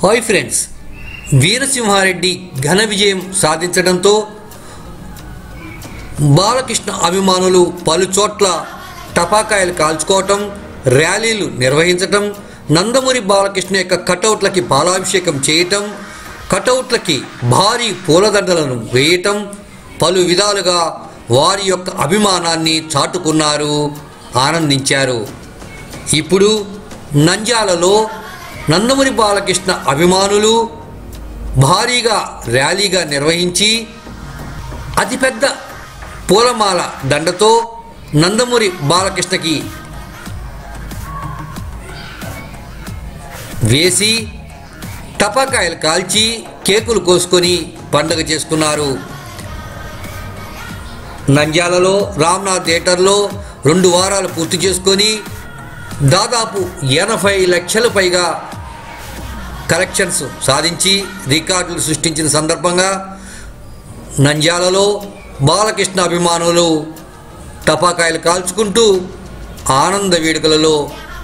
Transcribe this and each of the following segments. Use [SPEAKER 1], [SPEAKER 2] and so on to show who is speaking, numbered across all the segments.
[SPEAKER 1] hi friends Veera Simha Reddy ఘన విజయం సాధించడంతో బాలకృష్ణ అభిమానులు పలు చోట్ల టపాకాయలు కాల్చుకోవటం ర్యాలీలు నిర్వహించటం నందమూరి బాలకృష్ణ యొక్క కటౌట్లకి పాలాభిషేకం చేయటం కటౌట్లకి భారీ పూలదండలను వేయటం పలు విధాలుగా వారి యొక్క అభిమానాన్ని చాటుకున్నారు ఆనందించారు ఇప్పుడు నంద్యాలలో నందమూరి బాలకృష్ణ అభిమానులు భారీగా ర్యాలీగా నిర్వహించి అతిపెద్ద పూలమాల దండతో నందమూరి బాలకృష్ణకి వేసి టపాకాయలు కాల్చి కేకులు కోసుకొని పండగ చేసుకున్నారు నంద్యాలలో రామ్నాథ్ థియేటర్లో రెండు వారాలు పూర్తి చేసుకొని దాదాపు ఎనభై లక్షల పైగా కలెక్షన్స్ సాధించి రికార్డులు సృష్టించిన సందర్భంగా నంద్యాలలో బాలకృష్ణ అభిమానులు టపాకాయలు కాల్చుకుంటూ ఆనంద వేడుకలలో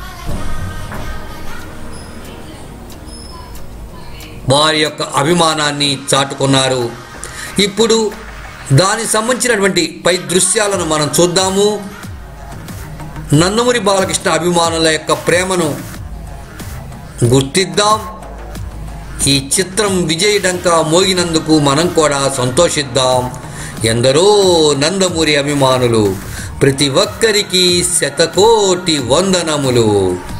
[SPEAKER 1] వారి యొక్క అభిమానాన్ని చాటుకున్నారు ఇప్పుడు దానికి సంబంధించినటువంటి పై దృశ్యాలను మనం చూద్దాము నందమూరి బాలకృష్ణ అభిమానుల యొక్క ప్రేమను గుర్తిద్దాం ఈ చిత్రం విజయడంక మోగినందుకు మనం కూడా సంతోషిద్దాం ఎందరో నందమూరి అభిమానులు ప్రతి ఒక్కరికి శతకోటి వందనములు